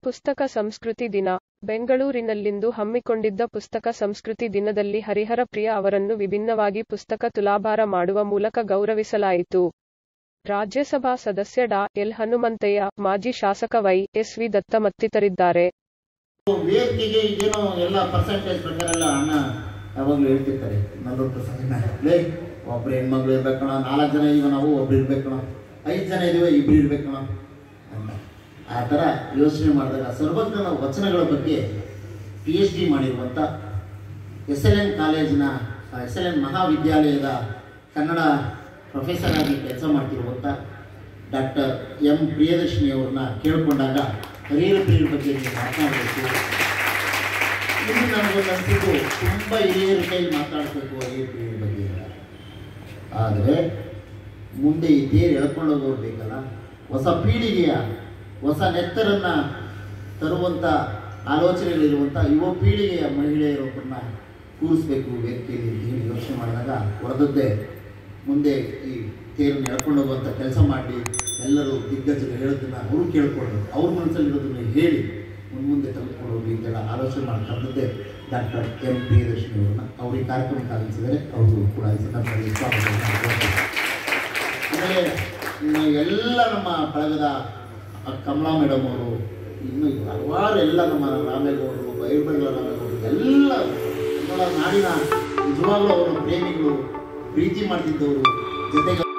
ಪುಸ್ತಕ ಸಂಸ್ಕೃತಿ ದಿನ ಬೆಂಗಳೂರಿನಲ್ಲಿಂದು ಹಮ್ಮಿಕೊಂಡಿದ್ದ ಪುಸ್ತಕ ಸಂಸ್ಕೃತಿ ದಿನದಲ್ಲಿ ಹರಿಹರ ಪ್ರಿಯ ಅವರನ್ನು ವಿಭಿನ್ನವಾಗಿ ಪುಸ್ತಕ ತುಲಾಭಾರ ಮಾಡುವ ಮೂಲಕ ಗೌರವಿಸಲಾಯಿತು. ರಾಜ್ಯಸಭಾ ಸದಸ್ಯ ಡಾ. ಎಲ್. ಹನುಮಂತಯ್ಯ, ಮಾಜಿ ಶಾಸಕ ವೈ. ಎಸ್. ವಿ. ದತ್ತ ಮತ್ತಿತರಿದ್ದಾರೆ. ವೇದಿಕೆಗೆ ಇದೇನೋ ಎಲ್ಲ ಪರ್ಸೆಂಟೇಜ್ ಪ್ರಕಾರ ಎಲ್ಲ ಅಣ್ಣ ಯಾವಾಗಲೂ ಹೇಳ್ತಿರ್ತಾರೆ ನಲ್ವತ್ತು ಪರ್ಸೆಂಟ್ ಲೇ ಒಬ್ರು ಹೆಣ್ಮಕ್ಳು ಇರ್ಬೇಕಣ ನಾಲ್ಕು ಜನ ಇದೀವ ನಾವು ಒಬ್ರು ಇರ್ಬೇಕಣ ಐದು ಜನ ಇದೀವ ಇಬ್ರು ಇರ್ಬೇಕಣ ಅಂತ ಆ ಥರ ಯೋಚನೆ ಮಾಡಿದಾಗ ಸರ್ವಜ್ಞನ ವಚನಗಳ ಬಗ್ಗೆ ಪಿ ಎಚ್ ಡಿ ಮಾಡಿರುವಂಥ ಎಸ್ ಎಲ್ ಎನ್ ಕಾಲೇಜಿನ ಎಸ್ ಎಲ್ ಎನ್ ಮಹಾವಿದ್ಯಾಲಯದ ಕನ್ನಡ ಪ್ರೊಫೆಸರ್ ಆಗಿ ಕೆಲಸ ಮಾಡ್ತಿರುವಂಥ ಡಾಕ್ಟರ್ ಎಂ ಪ್ರಿಯದರ್ಶಿನಿ ಅವ್ರನ್ನ ಕೇಳಿಕೊಂಡಾಗ ಹರಿಹರ ಪ್ರಿಯರ ಬಗ್ಗೆ ನೀವು ಮಾತನಾಡಬೇಕು ಇಲ್ಲಿ ನನಗೊಂದು ಅನಿಸಿದ್ದು ತುಂಬ ಹಿರಿಯರ ಕೈಲಿ ಮಾತಾಡಬೇಕು ಹರಿಹರ ಪ್ರಿಯರ ಬಗ್ಗೆ ಆದರೆ ಮುಂದೆ ಈ ತೇರು ಎಳ್ಕೊಂಡು ಹೋಗೋರು ಬೇಕಲ್ಲ ಹೊಸ ಪೀಳಿಗೆಯ ಹೊಸ ನೆತ್ತರನ್ನು ತರುವಂಥ ಆಲೋಚನೆಗಳಿರುವಂಥ ಯುವ ಪೀಳಿಗೆಯ ಮಹಿಳೆಯರೊಬ್ಬರನ್ನ ಕೂರಿಸ್ಬೇಕು ವೇದಿಕೆಯಲ್ಲಿ ಅಂತ ಹೇಳಿ ಯೋಚನೆ ಮಾಡಿದಾಗ ಹೊರದದ್ದೇ ಮುಂದೆ ಈ ತೇರನ್ನು ಎಳ್ಕೊಂಡು ಹೋಗುವಂಥ ಕೆಲಸ ಮಾಡಿ ಎಲ್ಲರೂ ದಿಗ್ಗಜರು ಹೇಳೋದನ್ನ ಅವರು ಕೇಳ್ಕೊಂಡು ಅವ್ರ ಮನಸ್ಸಲ್ಲಿರೋದನ್ನ ಹೇಳಿ ಮುಂದೆ ತೆಗೆದುಕೊಂಡು ಹೋಗಿ ಅಂತೆಲ್ಲ ಆಲೋಚನೆ ಮಾಡಿ ಕರೆದದ್ದೇ ಡಾಕ್ಟರ್ ಎಂ ಪ್ರಿಯದರ್ಶಿನಿ ಅವರನ್ನ ಅವ್ರು ಈ ಕಾರ್ಯಕ್ರಮಕ್ಕೆ ಆಗಮಿಸಿದರೆ ಅವರು ಕೂಡ ಈ ಸಂದರ್ಭದಲ್ಲಿ ಸ್ವಾಗತವನ್ನು ಕೋರ್ತೀನಿ. ಆಮೇಲೆ ಇನ್ನು ಎಲ್ಲ ನಮ್ಮ ಬಳಗದ ಆ ಕಮಲಾ ಮೇಡಮ್ ಅವರು ಇನ್ನು ಹಲವಾರು ಎಲ್ಲ ನಮ್ಮ ರಾಮೇಗೌಡರು ಬೈರ್ಬಂಗ್ಲ ರಾಮೇಗೌಡರು ಎಲ್ಲ ಕನ್ನಡ ನಾಡಿನ ನಿಜವಾಗ್ಲೂ ಅವರ ಪ್ರೇಮಿಗಳು ಪ್ರೀತಿ ಮಾಡ್ತಿದ್ದವರು ಜೊತೆಗೆ